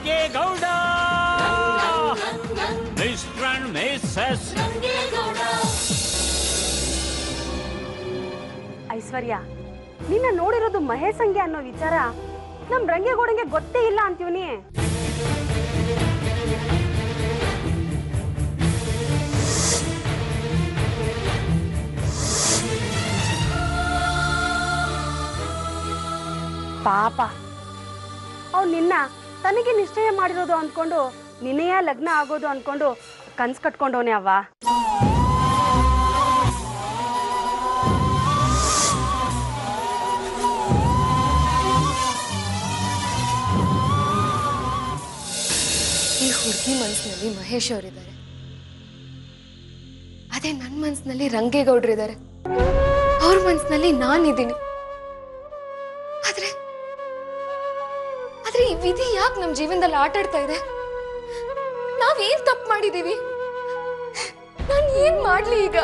Rangegowda mister and missus Aishwarya ನಿನ್ನ ನೋಡಿರೋದು ಮಹೇಶ್ ಹಂಗೆ ಅನ್ನೋ ವಿಚಾರ ನಮ್ ರಂಗೇಗೌಡಂಗೆ ಗೊತ್ತೇ ಇಲ್ಲ ಅಂತೀವ್ನಿ ಪಾಪ ಅವ್ ನಿನ್ನ ತನಗೆ ನಿಶ್ಚಯ ಮಾಡಿರೋದು ಅನ್ಕೊಂಡು ನಿನ್ನೆಯ ಲಗ್ನ ಆಗೋದು ಅನ್ಕೊಂಡು ಕನ್ಸ್ ಕಟ್ಕೊಂಡವನೇ ಅವ್ವ ಈ ಹುಡುಗಿ ಮನಸ್ಸಿನಲ್ಲಿ ಮಹೇಶ್ ಅವರಿದ್ದಾರೆ ಅದೇ ನನ್ನ ಮನಸ್ಸಿನಲ್ಲಿ ರಂಗೇಗೌಡರಿದ್ದಾರೆ ಅವ್ರ ಮನಸ್ಸಿನಲ್ಲಿ ನಾನಿದ್ದೀನಿ ಆದ್ರೆ ಆದ್ರೆ ಈ ವಿಧಿ ಯಾಕೆ ನಮ್ಮ ಜೀವನದಲ್ಲಿ ಆಟ ಆಡ್ತಾ ಇದೆ ನಾವೇನ್ ತಪ್ಪು ಮಾಡಿದೀವಿ ನಾನು ಏನ್ ಮಾಡ್ಲಿ ಈಗ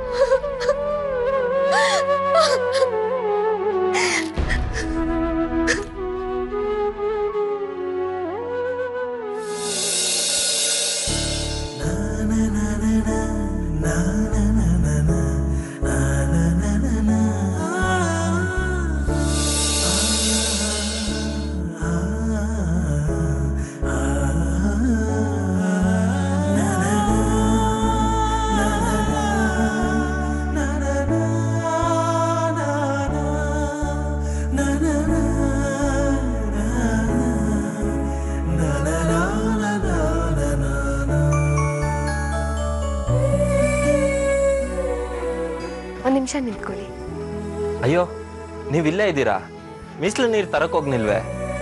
ಒಂದ್ ನಿಮಿಷ ನಿಂತ್ಕೊಳ್ಳಿ ಅಯ್ಯೋ ನೀವು ಇಲ್ಲೇ ಇದ್ದೀರಾ ಮೀಸಲು ನೀರು ತರಕ್ ಹೋಗ್ ನಿಲ್ವೆ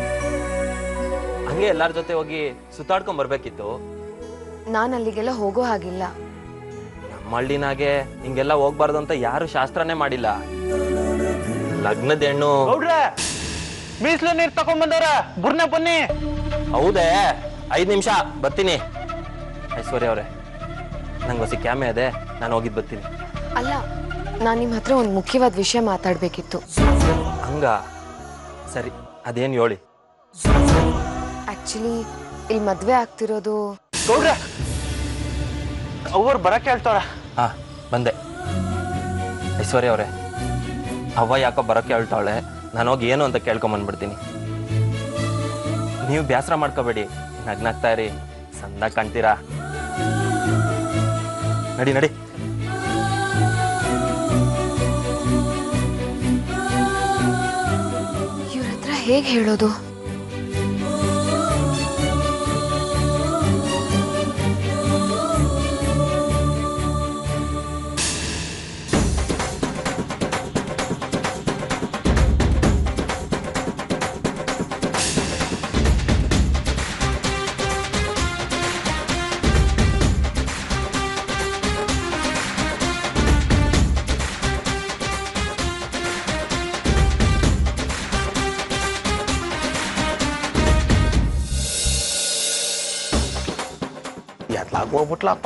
ಹಂಗೆ ಎಲ್ಲಾರ ಜೊತೆ ಹೋಗಿ ಸುತ್ತಾಡ್ಕೊಂಡ್ ಬರ್ಬೇಕಿತ್ತು ನಾನು ಅಲ್ಲಿಗೆಲ್ಲ ಹೋಗೋ ಹಾಗಿಲ್ಲ ನಮ್ಮ ಹಳ್ಳಿನಾಗೆ ಹಿಂಗೆಲ್ಲ ಹೋಗ್ಬಾರ್ದು ಅಂತ ಯಾರು ಶಾಸ್ತ್ರನೇ ಮಾಡಿಲ್ಲ ಲಗ್ನದ ಹೆಣ್ಣು ಗೌಡ್ರೆ ಮೀಸಲು ನೀರ್ ತಕೊಂಡ್ ಬಂದವ್ರ ಬುರ್ನೆ ಬನ್ನಿ ಹೌದೇ ಐದ್ ನಿಮಿಷ ಬರ್ತೀನಿ ಐಶ್ವರ್ಯ ಅವ್ರೆ ನಂಗೆ ಹೊಸಿ ಕ್ಯಾಮೆ ಅದೇ ನಾನು ಹೋಗಿದ್ ಬರ್ತೀನಿ ಅಲ್ಲ ನಾನು ನಿಮ್ಮ ಹತ್ರ ಒಂದು ಮುಖ್ಯವಾದ ವಿಷಯ ಮಾತಾಡ್ಬೇಕಿತ್ತು ಹಂಗ ಸರಿ ಅದೇನ್ ಹೇಳಿ ಆಕ್ಚುಲಿ ಇಲ್ಲಿ ಮದ್ವೆ ಆಗ್ತಿರೋದು ಗೌಡ್ರೆ ಅವ್ರು ಬರಕ್ ಹೇಳ್ತಾರ ಹಾ ಬಂದೆ ಐಶ್ವರ್ಯ ಅವರೇ ಅವ್ವ ಯಾಕೋ ಬರೋಕೆ ಹೇಳ್ತಾವಳೆ ನಾನು ಹೋಗಿ ಏನು ಅಂತ ಕೇಳ್ಕೊಂಬಂದ್ಬಿಡ್ತೀನಿ ನೀವು ಬೇಸರ ಮಾಡ್ಕೋಬೇಡಿ ನಗ್ನಾಗ್ತಾ ಇರಿ ಸಂದಾಗ್ ಕಾಣ್ತೀರಾ ನಡಿ ನಡಿ ಇವ್ರ ಹತ್ರ ಹೇಗೆ ಹೇಳೋದು ಎತ್ಲಾಗ ಹೋಗ್ಬಿಟ್ಲಪ್ಪ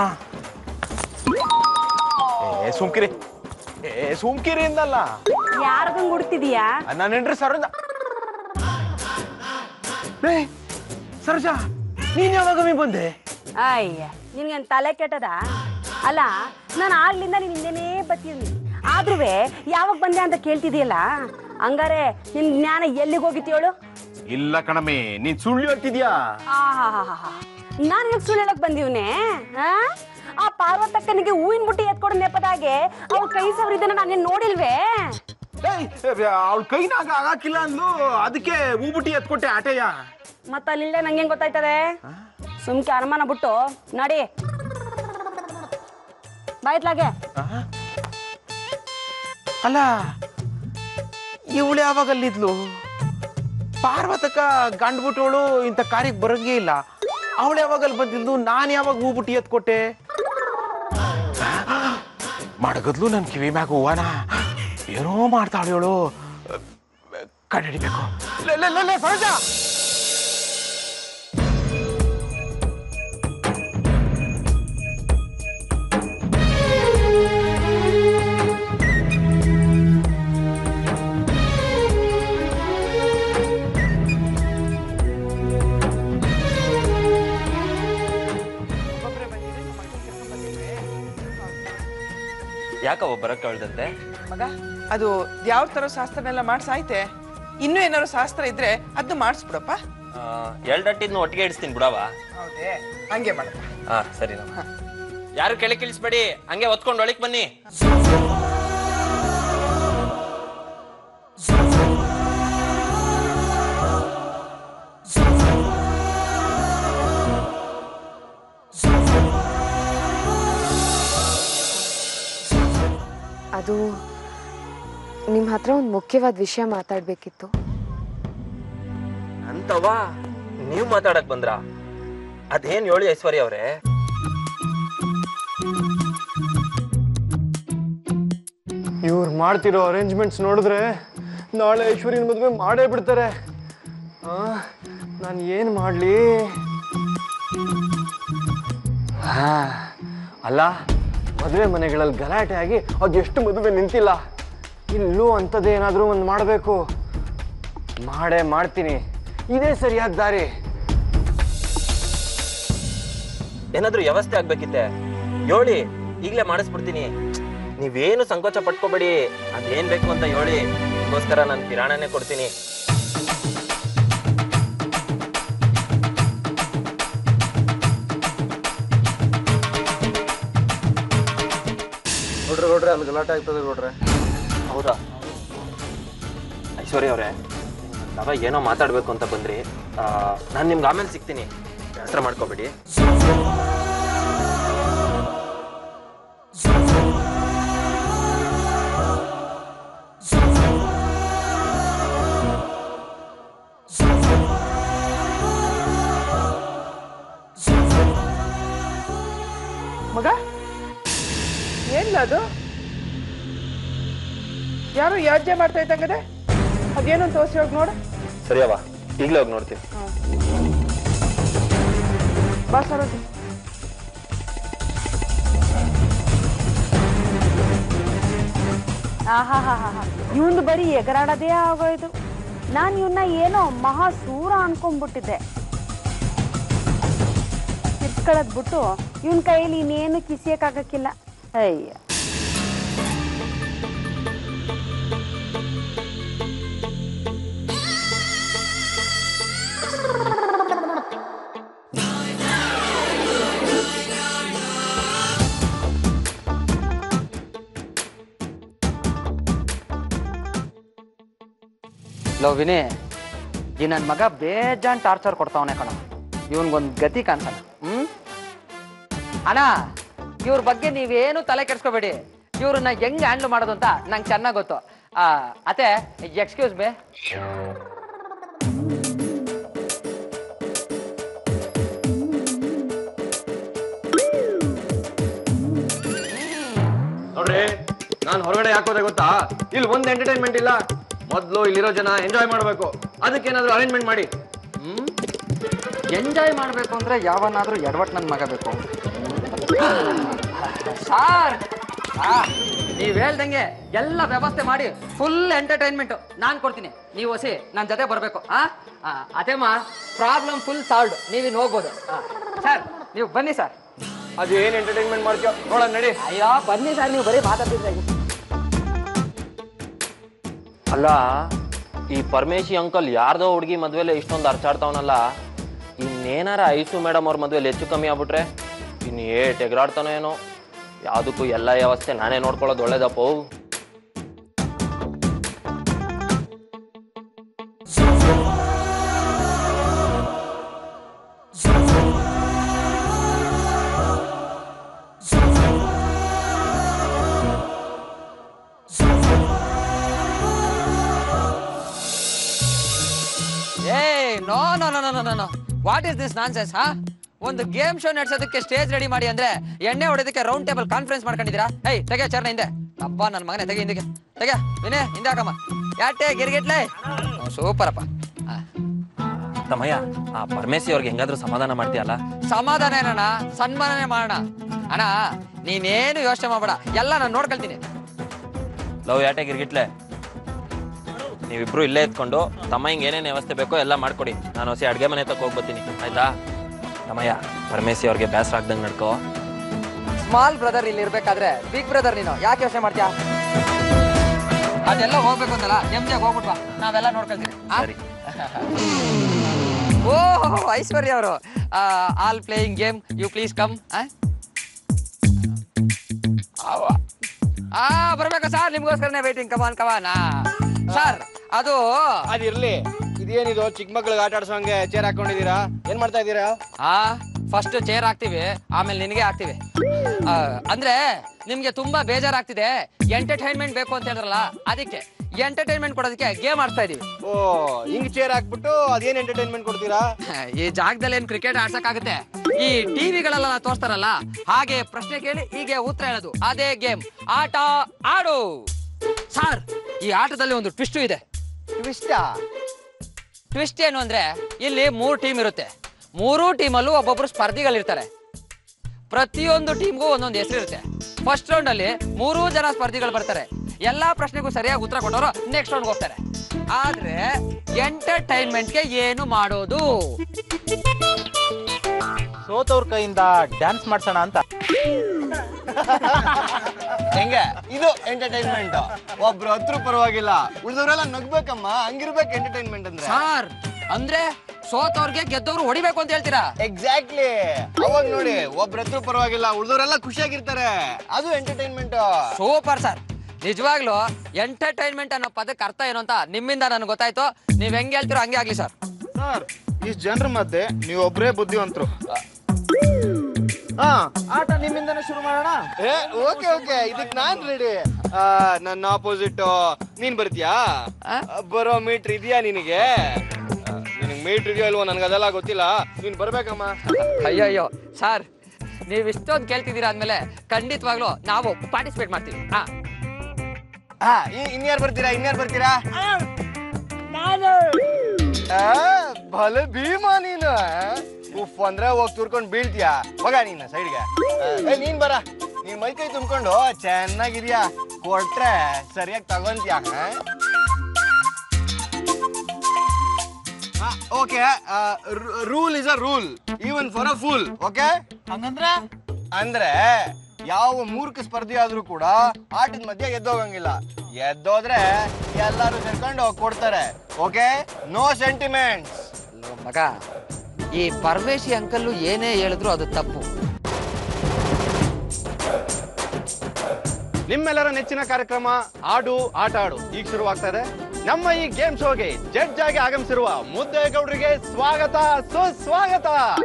ಏ ಸುಮ್ಕಿರಿ ಏ ಸುಮ್ಕಿರಿ ಇಂದಲ್ಲ ಯಾರ್ಗಂಗ್ ಹುಡ್ತಿದೀಯಾ ನನ್ನ ಹೆಂಡ್ರಿ ಸರೋಜ ಏ ಸರೋಜ ನೀನ್ ಯಾವಾಗ ಮೀ ಬಂದೆ ಅಯ್ಯ ನಿನ್ಗೇನ್ ತಲೆ ಕೆಟ್ಟದ ಅಲ್ಲ ನಾನು ಆಗ್ಲಿಂದ ನೀನ್ ಹಿಂದೆನೇ ಬತ್ತೀನಿ ಆದ್ರೂ ಯಾವಾಗ ಬಂದೆ ಅಂತ ಕೇಳ್ತಿದೀಯಲ್ಲ ಹಂಗಾರೆ ನಿನ್ ಜ್ಞಾನ ಎಲ್ಲಿಗೆ ಹೋಗಿತ್ತು ಹೇಳು ಇಲ್ಲ ಕಣಮಿ ನೀನ್ ಸುಳ್ಳು ಹೇಳ್ತಿದ್ಯಾ ಆಹಾಹಾಹಾ. ನಾನ್ ನಿನಗ್ ಸುಳ್ಳು ಹೇಳಕ್ ಬಂದಿವ್ನೆ ಆ? ಆ ಪಾರ್ವತಕ್ಕನಿಗೆ ಹೂವಿನ ಬುಟ್ಟಿ ಎತ್ಕೊಡೋ ನೆಪದಾಗೆ ಅವ್ಳ ಕೈ ಸವರಿದ್ದನ್ನ ನಾನೇನ್ ನೋಡಿಲ್ವೇ ಅವಳ ಕೈನಾಗ ಆಗಾಕಿಲ್ಲ ಅಂದ್ಲು ಅದಕ್ಕೆ ಹೂಬುಟ್ಟಿ ಎತ್ಕೊಟ್ಟೆ ಆಟೆಯ ಮತ್ತ ಅಲ್ಲಿಂದ ನಂಗೆ ಗೊತ್ತಾಯ್ತದೆ ಸುಮ್ಕೆ ಅನುಮಾನ ಬಿಟ್ಟು ನಡಿ ಬಾಯ್ತ್ಲಾಗೆ ಅಲ್ಲ ಇವಳು ಯಾವಾಗ ಅಲ್ಲಿದ್ಲು ಪಾರ್ವತಕ ಗಂಡ್ ಬಿಟ್ಟವಳು ಇಂಥ ಕಾರ್ಯಕ್ಕೆ ಬರಂಗೇ ಇಲ್ಲ ಅವಳು ಯಾವಾಗ ಅಲ್ಲಿ ಬಂದಿದ್ಲು ನಾನು ಯಾವಾಗ ಹೂ ಬುಟ್ಟಿ ಎತ್ಕೊಟ್ಟೆ ಮಡಗದ್ಲು ನನ್ನ ಕಿವಿ ಮ್ಯಾಗ ಹೂವನ ಏನೋ ಮಾಡ್ತಾಳೆ ಇವಳು ಕಂಡಿಡಿಬೇಕು ಸಹಜ ಯಾಕವ ಬರಕ್ಕೆ ಹೇಳ್ದಂತೆ ಮಗ ಅದು ಯಾವ ಥರ ಶಾಸ್ತ್ರನೆಲ್ಲ ಮಾಡ್ಸಾಯ್ತೆ ಇನ್ನೂ ಏನಾದ್ರು ಶಾಸ್ತ್ರ ಇದ್ರೆ ಅದನ್ನು ಮಾಡಿಸ್ಬಿಡಪ್ಪ ಎರಡಟ್ಟಿದ್ನ ಒಟ್ಟಿಗೆ ಇಡಿಸ್ತೀನಿ ಬಿಡವ ಹೌದೇ ಹಂಗೆ ಮಾಡಪ್ಪ ಹಾ ಸರಿ ನಮ್ಮ ಯಾರು ಕೆಳಗೆ ಇಳಿಸ್ಬೇಡಿ ಹಂಗೆ ಒತ್ಕೊಂಡು ಒಳಗೆ ಬನ್ನಿ ಅದು ನಿಮ್ಮ ಹತ್ರ ಒಂದು ಮುಖ್ಯವಾದ ವಿಷಯ ಮಾತಾಡಬೇಕಿತ್ತು ಅಂತವ ನೀವ್ ಮಾತಾಡಕ್ ಬಂದ್ರ ಅದೇನ್ ಹೇಳಿ ಐಶ್ವರ್ಯ ಅವ್ರೆ ಇವ್ರು ಮಾಡ್ತಿರೋ ಅರೇಂಜ್ಮೆಂಟ್ಸ್ ನೋಡಿದ್ರೆ ನಾಳೆ ಐಶ್ವರ್ಯನ ಮದುವೆ ಮಾಡೇ ಬಿಡ್ತಾರೆ ನಾನು ಏನು ಮಾಡಲಿ ಹಾ ಅಲ್ಲ ಮದುವೆ ಮನೆಗಳಲ್ಲಿ ಗಲಾಟೆ ಆಗಿ ಅದೆಷ್ಟು ಮದುವೆ ನಿಂತಿಲ್ಲ ಇಲ್ಲೂ ಅಂಥದ್ದು ಏನಾದರೂ ಒಂದು ಮಾಡಬೇಕು ಮಾಡೇ ಮಾಡ್ತೀನಿ ಇದೇ ಸರಿಯಾದ ದಾರಿ ಏನಾದ್ರೂ ವ್ಯವಸ್ಥೆ ಆಗ್ಬೇಕಿತ್ತೆ ಹೇಳಿ ಈಗ್ಲೇ ಮಾಡಿಸ್ಬಿಡ್ತೀನಿ ನೀವೇನು ಸಂಕೋಚ ಪಟ್ಕೋಬೇಡಿ ಅದೇನ್ ಬೇಕು ಅಂತ ಹೇಳಿ ನಿಗೋಸ್ಕರ ನಾನು ಕಿರಾಣನೇ ಕೊಡ್ತೀನಿ ನೋಡ್ರಿ ನೋಡ್ರಿ ಅಲ್ಲಿ ಗಲಾಟೆ ಆಗ್ತದೆ ನೋಡ್ರೆ ಹೌದಾ ಐಶ್ವರ್ಯ ಅವರೇ ನಾವ ಏನೋ ಮಾತಾಡ್ಬೇಕು ಅಂತ ಬಂದ್ರಿ ನಾನು ನಿಮ್ಗೆ ಆಮೇಲೆ ಸಿಗ್ತೀನಿ ಹೆಸರು ಮಾಡ್ಕೋಬೇಡಿ ಮಗ ಏನಿಲ್ಲ ಅದು ಯಾರು ಯಾಜ್ಯ ಮಾಡ್ತಾ ಇದ್ದಂಗದೆ ಅದೇನು ತೋರಿಸಿ ಹೋಗಿ ನೋಡು ಸರಿಯವ್ವ ಈಗಲೇ ಹೋಗಿ ನೋಡ್ತೀನಿ ಬಾ ಸರೋಜಿ ಆಹಾಹಾಹಾ ಇವಂದು ಬರೀ ಎಗರಾಡೋದೇ ಆಗೋಯ್ತು ನಾನು ಇವನ್ನ ಏನೋ ಮಹಾ ಸೂರ ಅನ್ಕೊಂಡ್ಬಿಟ್ಟಿದ್ದೆ ಕಿತ್ಕೊಳ್ಳೋದ್ ಬಿಟ್ಟು ಇವನ್ ಕೈಯಲ್ಲಿ ಇನ್ನೇನು ಕಿಸಿಯಕ್ಕಾಗಕ್ಕಿಲ್ಲ ಅಯ್ಯ ಲೋ ವಿನಿ ಈ ನನ್ನ ಮಗ ಬೇಜಾನ್ ಟಾರ್ಚರ್ ಕೊಡ್ತಾವನೆ ಕಣ ಇವನ್ಗೊಂದು ಗತಿ ಕಾಣ್ಸಲ್ಲ ಹ್ಮ್ ಅಣ್ಣ ಇವ್ರ ಬಗ್ಗೆ ನೀವೇನು ತಲೆ ಕೆಡ್ಸ್ಕೋಬೇಡಿ ಇವ್ರನ್ನ ಹೆಂಗ್ ಹ್ಯಾಂಡ್ಲ್ ಮಾಡೋದು ಅಂತ ನಂಗೆ ಚೆನ್ನಾಗಿ ಗೊತ್ತು ಆ, ಅತ್ತೆ ಎಕ್ಸ್ಕ್ಯೂಸ್ ಬೇ ನೋಡ್ರಿ ನಾನು ಹೊರಗಡೆ ಯಾಕೋದೆ ಗೊತ್ತಾ ಇಲ್ಲಿ ಒಂದು ಎಂಟರ್ಟೈನ್ಮೆಂಟ್ ಇಲ್ಲ ಮೊದಲು ಇಲ್ಲಿರೋ ಜನ ಎಂಜಾಯ್ ಮಾಡಬೇಕು ಅದಕ್ಕೇನಾದ್ರೂ ಅರೇಂಜ್ಮೆಂಟ್ ಮಾಡಿ ಹ್ಮ್ ಎಂಜಾಯ್ ಮಾಡಬೇಕು ಅಂದ್ರೆ ಯಾವನಾದ್ರೂ ಎಡವಟ್ ನನ್ನ ಮಗ ಬೇಕು ಸಾರ್ ನೀವ್ ಹೇಳ್ದಂಗೆ ಎಲ್ಲ ವ್ಯವಸ್ಥೆ ಮಾಡಿ ಫುಲ್ ಎಂಟರ್ಟೈನ್ಮೆಂಟ್ ನಾನ್ ಕೊಡ್ತೀನಿ ನೀವು ಹೊಸಿ ನನ್ನ ಜೊತೆ ಬರಬೇಕು ಆ ಆ, ಅದೇಮ್ಮ ಪ್ರಾಬ್ಲಮ್ ಫುಲ್ ಸಾಲ್ವ್ಡ್ ನೀವಿನ್ ಹೋಗ್ಬೋದು ಸರ್ ನೀವು ಬನ್ನಿ ಸರ್ ಅದು ಏನ್ ಎಂಟರ್ಟೈನ್ಮೆಂಟ್ ಮಾಡ್ತೀಯೋ ನೋಡೋಣ ನಡಿ ಅಯ್ಯೋ ಬನ್ನಿ ಸರ್ ನೀವು ಬರೀ ಮಾತಾಡ್ತಿದ್ರೆ ಅಲ್ಲ ಈ ಪರಮೇಶಿ ಅಂಕಲ್ ಯಾರ್ದೋ ಹುಡುಗಿ ಮದ್ವೆಲೆ ಇಷ್ಟೊಂದು ಅರ್ಚಾಡ್ತಾವನಲ್ಲ ಇನ್ನೇನಾರ ಐಸು ಮೇಡಮ್ ಅವ್ರ ಮದ್ವೆಲಿ ಹೆಚ್ಚು ಕಮ್ಮಿ ಆಗ್ಬಿಟ್ರೆ ಇನ್ನು ಏಟ್ ಎಗರಾಡ್ತಾನೋ ಏನೋ ಯಾವುದಕ್ಕೂ ಎಲ್ಲ ವ್ಯವಸ್ಥೆ ನಾನೇ ನೋಡ್ಕೊಳ್ಳೋದು ಒಳ್ಳೇದಪ್ಪ ಏ no no no no no no what is this nonsense ಹಾ ಒಂದು ಗೇಮ್ ಶೋ ನಡೆಸೋದಕ್ಕೆ ಸ್ಟೇಜ್ ರೆಡಿ ಮಾಡಿ ಅಂದ್ರೆ ಎಣ್ಣೆ ಹೊಡೆದಕ್ಕೆ ರೌಂಡ್ ಟೇಬಲ್ ಕಾನ್ಫರೆನ್ಸ್ ಮಾಡ್ಕೊಂಡಿದ್ದೀರಾ ಏಯ್ ತೆಗೆ ಚರ್ನ ಹಿಂದೆ ಅಬ್ಬಾ ನನ್ನ ಮಗನೇ ತೆಗೆ ಹಿಂದಕ್ಕೆ ತೆಗೆ ವಿನೇ ಹಿಂದೆ ಹಾಕಮ್ಮ ಯಾಟೆ ಗಿರ್ಗಿಟ್ಲೆ ಸೂಪರಪ್ಪ ಆ, ತಮ್ಮಯ್ಯ ಆ ಪರಮೇಶಿ ಅವ್ರಿಗೆ ಹೆಂಗಾದ್ರೂ ಸಮಾಧಾನ ಮಾಡ್ತೀಯಲ್ಲ ಸಮಾಧಾನ ಏನಣ್ಣ ಸನ್ಮಾನನೇ ಮಾಡೋಣ ಅಣ್ಣ ನೀನೇನು ಯೋಚನೆ ಮಾಡಬೇಡ ಎಲ್ಲ ನಾನು ನೋಡ್ಕೊಳ್ತೀನಿ ಲವ್ ಯಾಟೆ ಗಿರ್ಗಿಟ್ಲೆ ನೀವಿಬ್ರು ಇಲ್ಲೇ ಎತ್ಕೊಂಡು ತಮ್ಮ ಹಿಂಗೆ ಏನೇನು ವ್ಯವಸ್ಥೆ ಬೇಕೋ ಎಲ್ಲ ಮಾಡ್ಕೊಡಿ ನಾನು ಹೊಸಿ ಅಡುಗೆ ಮನೆ ತಕ್ಕ ಹೋಗಿ ಬರ್ತೀನಿ ಆಯ್ತಾ ತಮ್ಮಯ್ಯ ಪರಮೇಶಿ ಅವ್ರಿಗೆ ಬೇಸರ ಆಗ್ದಂಗೆ ನಡ್ಕೋ ಸ್ಮಾಲ್ ಬ್ರದರ್ ಇಲ್ಲಿ ಇರ್ಬೇಕಾದ್ರೆ ಬಿಗ್ ಬ್ರದರ್ ನೀನು ಯಾಕೆ ಯೋಚನೆ ಮಾಡ್ತೀಯಾ ಅದೆಲ್ಲ ಹೋಗ್ಬೇಕು ಅಂತಲ್ಲ ನೆಮ್ಮದಿಯಾಗಿ ಹೋಗ್ಬಿಟ್ವಾ ನಾವೆಲ್ಲ ನೋಡ್ಕೊಳ್ತೀವಿ ಆ? ಓ ಐಶ್ವರ್ಯ ಅವರು all playing game you please come ಆ ಬರ್ಬೇಕು ಸರ್ ನಿಮ್ಗೋಸ್ಕರನೇ ವೇಟಿಂಗ್ ಕಮಾನ್ ಕಮಾನ್ ಸರ್ ಅದು ಅದಿರ್ಲಿ ಇದೇನಿದು ಚಿಕ್ಕ ಮಕ್ಳಿಗೆ ಆಟ ಆಡ್ಸೋಂಗೆ ಚೇರ್ ಹಾಕೊಂಡಿದ್ದೀರಾ ಏನ್ ಮಾಡ್ತಾ ಇದ್ದೀರಾ ಆ ಫಸ್ಟ್ ಚೇರ್ ಹಾಕ್ತಿವಿ ಆಮೇಲೆ ನಿನಗೆ ಹಾಕ್ತಿವಿ ಆ, ಅಂದ್ರೆ ನಿಮ್ಗೆ ತುಂಬಾ ಬೇಜಾರಾಗ್ತಿದೆ ಎಂಟರ್ಟೈನ್ಮೆಂಟ್ ಬೇಕು ಅಂತ ಹೇಳಿದ್ರಲ್ಲ ಅದಕ್ಕೆ ಎಂಟರ್ಟೈನ್ಮೆಂಟ್ ಕೊಡೋದಕ್ಕೆ ಗೇಮ್ ಆಡ್ತಾ ಇದೀವಿ ಓ ಹಿಂಗ್ ಚೇರ್ ಹಾಕ್ಬಿಟ್ಟು ಅದೇನ್ ಎಂಟರ್ಟೈನ್ಮೆಂಟ್ ಕೊಡ್ತೀರಾ ಈ ಜಾಗದಲ್ಲಿ ಏನ್ ಕ್ರಿಕೆಟ್ ಆಡ್ಸಕ್ಕಾಗುತ್ತೆ ಈ ಟಿವಿಗಳೆಲ್ಲ ತೋರಿಸ್ತಾರಲ್ಲ ಹಾಗೆ ಪ್ರಶ್ನೆ ಕೇಳಿ ಹೀಗೆ ಉತ್ತರ ಹೇಳೋದು ಅದೇ ಗೇಮ್ ಆಟ ಆಡು ಸರ್ ಈ ಆಟದಲ್ಲಿ ಒಂದು ಟ್ವಿಸ್ಟು ಇದೆ ಇಷ್ಟ ಟ್ವಿಸ್ಟ್ ಏನು ಅಂದ್ರೆ ಇಲ್ಲಿ ಮೂರು ಟೀಮ್ ಇರುತ್ತೆ ಮೂರೂ ಟೀಮಲ್ಲೂ ಒಬ್ಬೊಬ್ರು ಸ್ಪರ್ಧಿಗಳಿರ್ತಾರೆ ಪ್ರತಿಯೊಂದು ಟೀಮ್ಗೂ ಒಂದೊಂದು ಹೆಸರು ಇರುತ್ತೆ ಫಸ್ಟ್ ರೌಂಡ್ ಅಲ್ಲಿ ಮೂರೂ ಜನ ಸ್ಪರ್ಧಿಗಳು ಬರ್ತಾರೆ ಎಲ್ಲಾ ಪ್ರಶ್ನೆಗೂ ಸರಿಯಾಗಿ ಉತ್ತರ ಕೊಟ್ಟವರು ನೆಕ್ಸ್ಟ್ ರೌಂಡ್ ಹೋಗ್ತಾರೆ ಆದ್ರೆ ಎಂಟರ್ಟೈನ್ಮೆಂಟ್ಗೆ ಏನು ಮಾಡೋದು ಸೋತವ್ರ ಕೈಯಿಂದ ಡ್ಯಾನ್ಸ್ ಮಾಡ್ಸೋಣ ಅಂತ ಹೆಂಗೆ ಇದು ಎಂಟರ್ಟೈನ್ಮೆಂಟ್ ಒಬ್ರು ಹತ್ರ ಪರವಾಗಿಲ್ಲ ಉಳಿದವರೆಲ್ಲ ನಗ್ಬೇಕಮ್ಮ ಹಂಗಿರ್ಬೇಕು ಎಂಟರ್ಟೈನ್ಮೆಂಟ್ ಅಂದ್ರೆ ಸಾರ್ ಅಂದ್ರೆ ಸೋತವ್ರಿಗೆ ಗೆದ್ದವ್ರು ಹೊಡಿಬೇಕು ಅಂತ ಹೇಳ್ತೀರಾ ಎಕ್ಸಾಕ್ಟ್ಲಿ ಅವಾಗ ನೋಡಿ ಒಬ್ರ ಹತ್ರ ಪರವಾಗಿಲ್ಲ ಉಳಿದವರೆಲ್ಲ ಖುಷಿಯಾಗಿರ್ತಾರೆ ಅದು ಎಂಟರ್ಟೈನ್ಮೆಂಟ್ ಸೂಪರ್ ಸರ್ ನಿಜವಾಗ್ಲೂ ಎಂಟರ್ಟೈನ್ಮೆಂಟ್ ಅನ್ನೋ ಪದಕ್ಕೆ ಅರ್ಥ ಏನು ಅಂತ ನಿಮ್ಮಿಂದ ನನಗೆ ಗೊತ್ತಾಯ್ತು ನೀವ್ ಹೆಂಗ್ ಹೇಳ್ತೀರೋ ಹಂಗೆ ಆಗ್ಲಿ ಸರ್ ಸರ್ ಇಷ್ಟು ಜನರ ಮಧ್ಯೆ ನೀವೊಬ್ರೇ ಬುದ್ಧಿವಂತರು ಹಾ ಆಟ ನಿಮ್ಮಿಂದನೇ ಶುರು ಮಾಡೋಣ ಏ ಓಕೆ ಓಕೆ ಇದಕ್ ನಾನ್ ರೆಡಿ ನನ್ನ ಆಪೋಸಿಟ್ ನೀನ್ ಬರ್ತೀಯಾ ಆ? ಬರೋ ಮೀಟ್ರ್ ಇದೆಯಾ ನಿನಗೆ ನಿನಗೆ ಮೀಟ್ರ್ ಇದೆಯೋ ಇಲ್ವೋ ನನಗೆ ಅದೆಲ್ಲ ಗೊತ್ತಿಲ್ಲ ನೀನ್ ಬರ್ಬೇಕಮ್ಮ ಅಯ್ಯೋ ಅಯ್ಯೋ ಸರ್ ನೀವ್ ಇಷ್ಟೊಂದು ಕೇಳ್ತಿದ್ದೀರಾ ಅಂದ್ಮೇಲೆ ಖಂಡಿತವಾಗ್ಲೂ ನಾವು ಪಾರ್ಟಿಸಿಪೇಟ್ ಮಾಡ್ತೀವಿ ಹಾ ಹಾ ಇನ್ಯಾರು ಬರ್ತೀರಾ ಇನ್ಯಾರು ಬರ್ತೀರಾ ಆ, ಭಲೆ ಭೀಮಾ ನೀನು ಉಫ್ ಅಂದ್ರೆ ಹೋಗಿ ತುರ್ಕೊಂಡ್ ಬೀಳ್ತೀಯಾ ಹೋಗ ನೀನು ಸೈಡ್ಗೆ ಏ ನೀನ್ ಬರ ನೀನ್ ಮೈ ಕೈ ತುಂಬ್ಕೊಂಡು ಚೆನ್ನಾಗಿದ್ಯಾ ಕೊಟ್ರೆ ಸರಿಯಾಗಿ ತಗೊಂತೀಯ okay rule is a rule even for a fool okay ಹಂಗಂದ್ರೆ ಅಂದ್ರೆ ಯಾವ ಮೂರ್ಖ ಸ್ಪರ್ಧಿ ಆದ್ರೂ ಕೂಡ ಆಟದ ಮಧ್ಯೆ ಎದ್ದೋಗಂಗಿಲ್ಲ ಎದ್ದೋದ್ರೆ ಎಲ್ಲಾರು ಸೇರ್ಕೊಂಡು ಕೊಡ್ತಾರೆ ಓಕೆ ನೋ ಸೆಂಟಿಮೆಂಟ್ಸ್ ಅಲ್ಲೋ ಮಗ ಈ ಪರಮೇಶಿ ಅಂಕಲ್ಲು ಏನೇ ಹೇಳಿದ್ರು ಅದು ತಪ್ಪು ನಿಮ್ಮೆಲ್ಲರ ನೆಚ್ಚಿನ ಕಾರ್ಯಕ್ರಮ ಆಡು ಆಟ ಆಡು ಈಗ ಶುರುವಾಗ್ತಾ ಇದೆ ನಮ್ಮ ಈ ಗೇಮ್ ಶೋಗೆ ಜಡ್ಜ್ ಆಗಿ ಆಗಮಿಸಿರುವ ಮುದ್ದೇಗೌಡರಿಗೆ ಸ್ವಾಗತ ಸುಸ್ವಾಗತ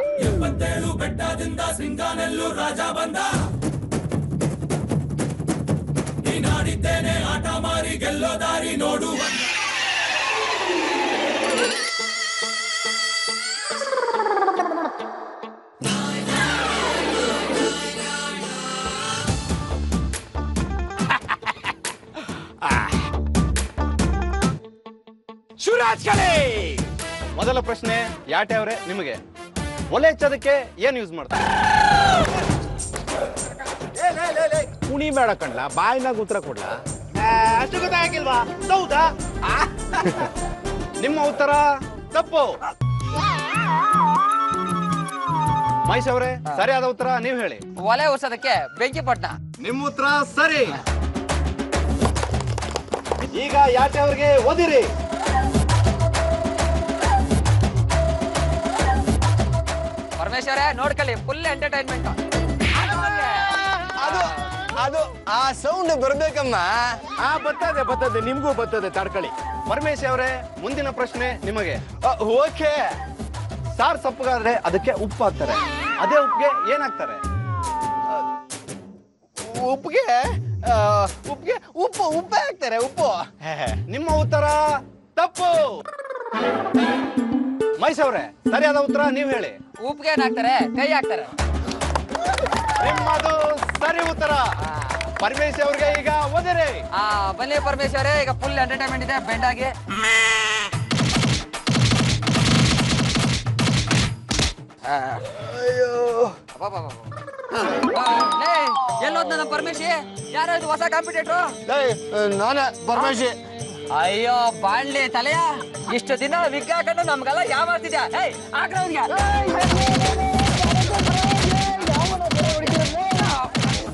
ಶಿವರಾಜ್ ಮೊದಲ ಪ್ರಶ್ನೆ ಯಾಟೆ ಅವರೇ ನಿಮಗೆ ಒಲೆ ಹಚ್ಚೋದಕ್ಕೆ ಏನ್ ಯೂಸ್ ಮಾಡ್ತಾರೆ ಕುಣಿ ಬೇಡ ಕಣ್ಲ ಬಾಯಿನಾಗ ಉತ್ತರ ಕೊಡ್ಲ ಅಷ್ಟು ಗೊತ್ತಾಗಿಲ್ವಾ ಹೌದಾ ನಿಮ್ಮ ಉತ್ತರ ತಪ್ಪು ಮಹೇಶ್ ಅವರೇ ಸರಿಯಾದ ಉತ್ತರ ನೀವು ಹೇಳಿ ಒಲೆ ಉರ್ಸೋದಕ್ಕೆ ಬೆಂಕಿ ಪಟ್ನ ನಿಮ್ಮ ಉತ್ತರ ಸರಿ ಈಗ ಯಾಟೆ ಅವ್ರಿಗೆ ಓದಿರಿ ಪರಮೇಶ್ವರೇ ನೋಡ್ಕೊಳ್ಳಿ ಫುಲ್ ಎಂಟರ್ಟೈನ್ಮೆಂಟ್ ಅದು ಅದು ಆ ಸೌಂಡ್ ಬರ್ಬೇಕಮ್ಮ ಆ ಬರ್ತದೆ ಬರ್ತದೆ ನಿಮ್ಗೂ ಬರ್ತದೆ ತಡ್ಕೊಳ್ಳಿ ಪರಮೇಶ್ ಅವರೇ ಮುಂದಿನ ಪ್ರಶ್ನೆ ನಿಮಗೆ ಓಕೆ ಸಾರ್ ಸಪ್ಪಗಾದ್ರೆ ಅದಕ್ಕೆ ಉಪ್ಪು ಹಾಕ್ತಾರೆ ಅದೇ ಉಪ್ಪಿಗೆ ಏನ್ ಹಾಕ್ತಾರೆ ಉಪ್ಪಿಗೆ ಆ, ಉಪ್ಪಿಗೆ ಉಪ್ಪು ಉಪ್ಪೇ ಹಾಕ್ತಾರೆ ಉಪ್ಪು ನಿಮ್ಮ ಉತ್ತರ ತಪ್ಪು ಮಹೇಶ್ ಅವರೇ ಸರಿಯಾದ ಉತ್ತರ ನೀವು ಹೇಳಿ ಉಪ್ಪಿಗೆ ಏನ್ ಹಾಕ್ತಾರೆ ಕೈ ಹಾಕ್ತಾರೆ ನಿಮ್ಮದು ಸರಿ ಉತ್ತರ ಪರಮೇಶ್ ಅವ್ರಿಗೆ ಈಗ ಓದಿರಿ ಆ ಬನ್ನಿ ಪರಮೇಶ್ವರೇ ಈಗ ಫುಲ್ ಎಂಟರ್ಟೈನ್ಮೆಂಟ್ ಇದೆ ಬೆಂಡಾಗಿ ಎಲ್ಲೋದ್ ನಮ್ಮ ಪರಮೇಶಿ ಯಾರು ಇದು ಹೊಸ ಕಾಂಪಿಟೇಟ್ರು ಏಯ್, ನಾನೇ ಪರಮೇಶಿ ಅಯ್ಯೋ ಬಾಣ್ಲಿ ತಲೆಯ ಇಷ್ಟು ದಿನ ವಿಗ್ ಹಾಕೊಂಡು ನಮ್ಗೆಲ್ಲ ಯಾವ ಮಾಡ್ತಿದ್ಯಾ ಏಯ್ ಹಾಕ್ರ ಅವ್ನಿಗೆ.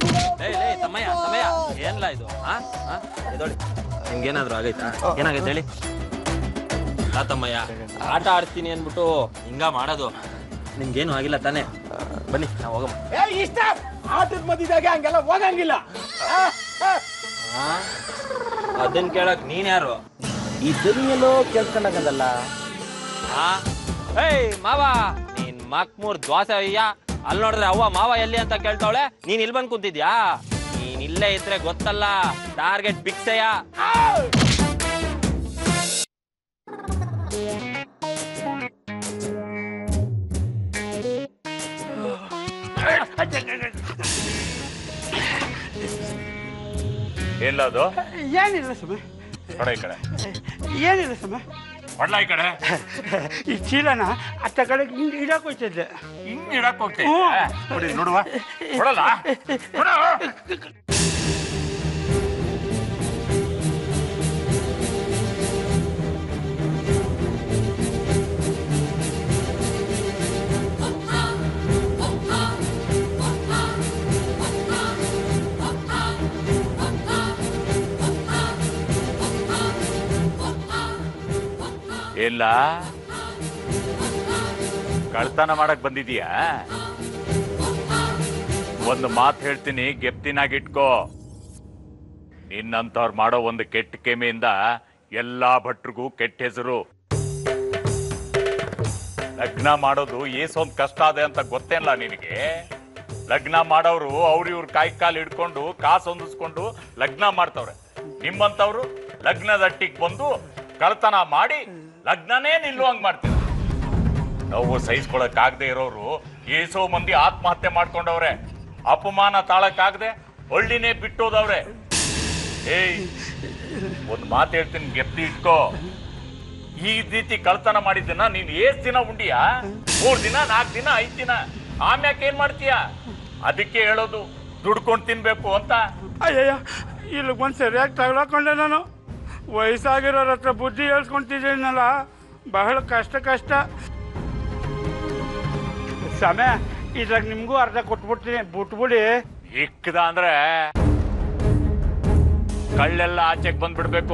ಎದ್ದೋಳಿ ನಿಮ್ಗೇನಾದ್ರು ಆಗೈತಾ ಏನಾಗೈತೆ ಹೇಳಿ ತಾತಮ್ಮಯ್ಯ ಆಟ ಆಡ್ತೀನಿ ಅಂದ್ಬಿಟ್ಟು ಹಿಂಗ ಮಾಡೋದು ನಿಮ್ಗೇನು ಆಗಿಲ್ಲ ತಾನೇ ಬನ್ನಿ ನಾವು ಹೋಗಮ್ಮ ಏ ಇಷ್ಟ ಆಟದ ಮಧ್ಯದಾಗೆ ಹಂಗೆಲ್ಲ ಹೋಗಂಗಿಲ್ಲ ಆ? ಅದನ್ ಕೇಳಕ್ ನೀನ್ ಯಾರು ಈ ದನಿಯಲ್ಲೋ ಕೇಳ್ಕೊಂಡಾಗದಲ್ಲ ಆ? ಏಯ್ ಮಾವ ನೀನ್ ಮಕ್ಮೂರ್ ದ್ವಾಸೆ ಅಯ್ಯ ಅಲ್ಲಿ ನೋಡಿದ್ರೆ ಅವ್ವ ಮಾವ ಎಲ್ಲಿ ಅಂತ ಕೇಳ್ತಾವಳೆ ನೀನ್ ಇಲ್ಲಿ ಬಂದ್ ಕುಂತಿದ್ಯಾ ನೀನ್ ಇಲ್ಲೇ ಇದ್ರೆ ಗೊತ್ತಲ್ಲ ಟಾರ್ಗೆಟ್ ಫಿಕ್ಸಯ್ಯ ಎಲ್ಲದು ಏನಿಲ್ಲ ಸಮ ಕೊಡ ಈ ಕಡೆ ಏನಿಲ್ಲ ಸಮ ಕೊಡ್ಲಾ ಈ ಕಡೆ ಈ ಚೀಲನ ಅತ್ತ ಕಡೆ ಹಿಂಗ್ ಇಡಕ್ ಹೋಯ್ತಿದ್ದೆ ಹಿಂಗ್ ಇಡಕ್ ಹೋಗ್ತೀನಿ ಹ್ಞೂ. ನೋಡಿ ನೋಡುವ ಕೊಡಲ್ಲ ಕೊಡು. ಇಲ್ಲ ಕಳ್ತನ ಮಾಡಕ್ ಬಂದಿದೀಯಾ ಒಂದು ಮಾತು ಹೇಳ್ತೀನಿ ಗೆಪ್ತಿನಾಗಿಟ್ಕೋ ನಿನ್ನಂತವ್ರು ಮಾಡೋ ಒಂದು ಕೆಟ್ಟ ಕೆಮೆಯಿಂದ ಎಲ್ಲಾ ಭಟ್ರಿಗೂ ಕೆಟ್ಟ ಹೆಸರು ಲಗ್ನ ಮಾಡೋದು ಏಸೊಂದ್ ಕಷ್ಟ ಅದೆ ಅಂತ ಗೊತ್ತೇನಲ್ಲ ನಿನಗೆ ಲಗ್ನ ಮಾಡೋರು ಅವ್ರ ಇವ್ರ ಕಾಯಿ ಕಾಲು ಹಿಡ್ಕೊಂಡು ಕಾಸು ಹೊಂದಿಸ್ಕೊಂಡು ಲಗ್ನ ಮಾಡ್ತವ್ರೆ ನಿಮ್ಮಂತವ್ರು ಲಗ್ನದ ಅಟ್ಟಿಗೆ ಬಂದು ಕಳ್ತನ ಮಾಡಿ ಲಗ್ನನೇ ನಿಲ್ಲುವಂಗ್ ಮಾಡ್ತೀರ ನೋವು ಸಹಿಸ್ಕೊಳಕ್ ಆಗದೆ ಇರೋರು ಏಸೋ ಮಂದಿ ಆತ್ಮಹತ್ಯೆ ಮಾಡ್ಕೊಂಡವ್ರೆ ಅಪಮಾನ ತಾಳಕ್ಕಾಗದೆ ಹಳ್ಳಿನೇ ಬಿಟ್ಟೋದವ್ರೆ ಏಯ್ ಒಂದ್ ಮಾತು ಹೇಳ್ತೀನಿ ಗೆಪ್ತಿ ಇಟ್ಕೋ ಈ ರೀತಿ ಕಳ್ತನ ಮಾಡಿದ್ದನ್ನ ನೀನ್ ಎಷ್ಟ್ ದಿನ ಉಂಡಿಯಾ ಮೂರ್ ದಿನ ನಾಲ್ಕು ದಿನ ಐದ್ ದಿನ ಆಮ್ಯಾಕೆ ಏನ್ ಮಾಡ್ತೀಯ ಅದಕ್ಕೆ ಹೇಳೋದು ದುಡ್ಕೊಂಡ್ ತಿನ್ಬೇಕು ಅಂತ ಅಯ್ಯಯ್ಯ ಇಲ್ಲಿ ಬಂದು ಸರಿಯಾಗಿ ತಗೊಳಕೊಂಡೆ ನಾನು ವಯಸ್ಸಾಗಿರೋರ ಹತ್ರ ಬುದ್ಧಿ ಹೇಳ್ಸ್ಕೊಂತಿದ್ದೀನಲ್ಲ ಬಹಳ ಕಷ್ಟ ಕಷ್ಟ ಸಮಯ ಇದ್ರಾಗ ನಿಮಗೂ ಅರ್ಧ ಕೊಟ್ಬಿಡ್ತೀನಿ ಬಿಟ್ಬಿಡಿ ಇಕ್ಕದ ಅಂದ್ರೆ ಕಳ್ಳೆಲ್ಲ ಆಚೆಗೆ ಬಂದ್ಬಿಡ್ಬೇಕು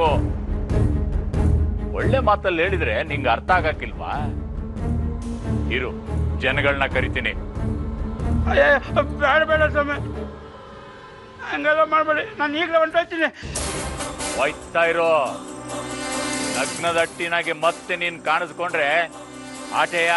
ಒಳ್ಳೆ ಮಾತಲ್ಲಿ ಹೇಳಿದ್ರೆ ನಿಂಗೆ ಅರ್ಥ ಆಗಕ್ಕಿಲ್ವಾ ಇರು ಜನಗಳನ್ನ ಕರಿತೀನಿ ಅಯ್ಯಯ್ಯ ಬೇಡ ಬೇಡ ಸಮಯ ಹಂಗೆಲ್ಲ ಮಾಡಬೇಡಿ ನಾನು ಈಗಲೇ ಹೊಂಟೋಗ್ತೀನಿ ಹೋಯ್ತಾ ಇರೋ ಲಗ್ನದ ಅಟ್ಟಿನಾಗೆ ಮತ್ತೆ ನೀನ್ ಕಾಣಿಸ್ಕೊಂಡ್ರೆ ಆಟೆಯ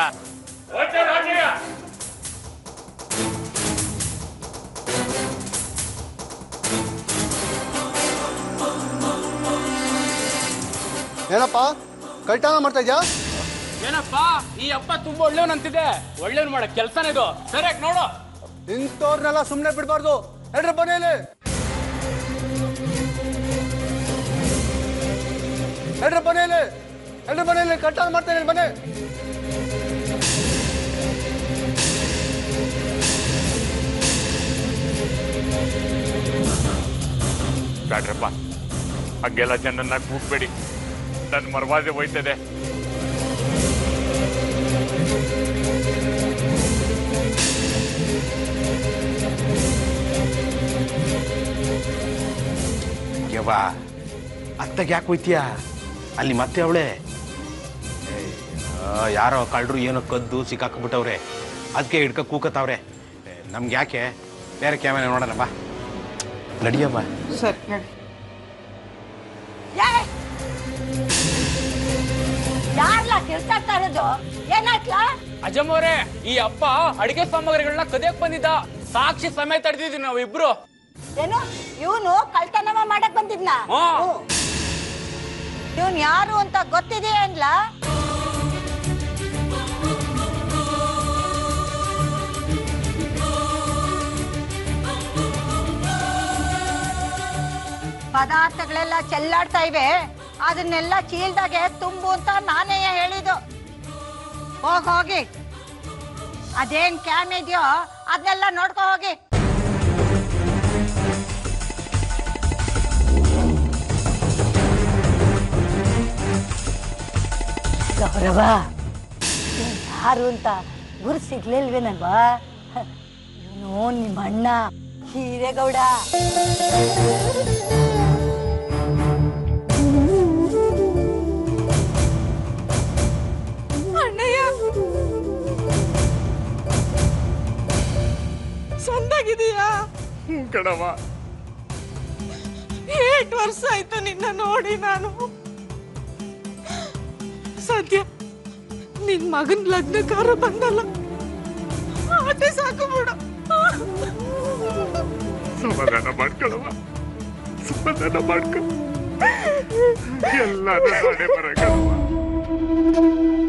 ಏನಪ್ಪ ಕಳ್ತನ ಮಾಡ್ತಾ ಇದ್ಯಾ ಏನಪ್ಪ ಈ ಅಪ್ಪ ತುಂಬಾ ಒಳ್ಳೆಯವನಂತಿದೆ ಒಳ್ಳೆಯವ್ನು ಮಾಡೋ ಕೆಲಸನೇ ಇದು ಸರಿಯಾಗಿ ನೋಡು ಇಂಥವ್ರನ್ನೆಲ್ಲ ಸುಮ್ಮನೆ ಬಿಡಬಾರ್ದು ಹೇಳ್ರಿ ಬನ್ನಿ ಹೇಳ್ರಿ ಬನ್ನಿ ಇಲ್ಲಿ ಹೇಳ್ರಿ ಬನ್ನಿ ಇಲ್ಲಿ ಕಳ್ತನ ಮಾಡ್ತಾ ಇದ್ದೀನಿ ಬನ್ನಿ ಬ್ಯಾಡ್ರಪ್ಪ ಹಂಗೆಲ್ಲ ಜನನ್ನ ಕೂಗ್ಬೇಡಿ ನನ್ನ ಮರವಾದೆ ಹೋಯ್ತದೆ ಯವ್ವ ಅತ್ತಗೆ ಯಾಕೆ ಹೋಯ್ತೀಯ ಅಲ್ಲಿ ಮತ್ತೆ ಅವಳೆ ಯಾರೋ ಕಳ್ಳರು ಏನೋ ಕದ್ದು ಸಿಕ್ಕಾಕ್ಬಿಟ್ಟವ್ರೆ ಅದಕ್ಕೆ ಹಿಡ್ಕ ಕೂಕತ್ತವ್ರೆ ನಮ್ಗೆ ಯಾಕೆ ಬೇರೆ ಕ್ಯಾಮರಾ ನೋಡೋಣ ಬಾ ನಡಿಯವ್ವ ಸರಿ ನಡಿ ಯಾರ್ಲ ಕಿರ್ಚಾಡ್ತಾ ಇರೋದು ಏನಾಯ್ತ್ಲಾ ಅಜಮ್ಮವ್ರೆ ಈ ಅಪ್ಪ ಅಡಿಗೆ ಸಾಮಗ್ರಿಗಳನ್ನ ಕದಿಯಕ್ ಬಂದಿದ್ದ ಸಾಕ್ಷಿ ಸಮೇತ ತಡೆದಿದ್ವಿ ನಾವು ಇಬ್ರು ಏನು ಇವನು ಕಳ್ತನವ ಮಾಡಕ್ ಬಂದಿದ್ನ ಹ್ಮ್. ಇವನ್ ಯಾರು ಅಂತ ಗೊತ್ತಿದೆಯಾ ಅನ್ಲ ಪದಾರ್ಥಗಳೆಲ್ಲ ಚೆಲ್ಲಾಡ್ತಾ ಇವೆ ಅದನ್ನೆಲ್ಲ ಚೀಲ್ದಾಗೆ ತುಂಬು ಅಂತ ನಾನೇ ಹೇಳಿದ್ದು ಹೋಗ್ ಹೋಗಿ ಅದೇನ್ ಕ್ಯಾನ್ ಇದೆಯೋ ಅದನ್ನೆಲ್ಲ ನೋಡ್ಕೊ ಹೋಗಿ ಗೌರವ ಇವ್ನ್ ಯಾರು ಅಂತ ಗುರು ಸಿಗ್ಲಿಲ್ವೇನಲ್ವಾ ಇವನು ನಿಮ್ಮ ಅಣ್ಣ ಹೀರೇಗೌಡ ಚೆನ್ನಾಗಿದೀಯಾ ಹ್ಞೂ ಕಣವ ಏಟ್ ವರ್ಷ ಆಯ್ತು ನಿನ್ನ ನೋಡಿ ನಾನು ಸದ್ಯ ನಿನ್ ಮಗನ್ ಲಗ್ನಕಾರ ಬಂದಲ್ಲ ಆಟೆ ಸಾಕು ಬಿಡು ಸಮಾಧಾನ ಮಾಡ್ಕೊಳವ ಸಮಾಧಾನ ಮಾಡ್ಕೊ ಎಲ್ಲ ನಾಳೆ ಬರಕಲ್ವ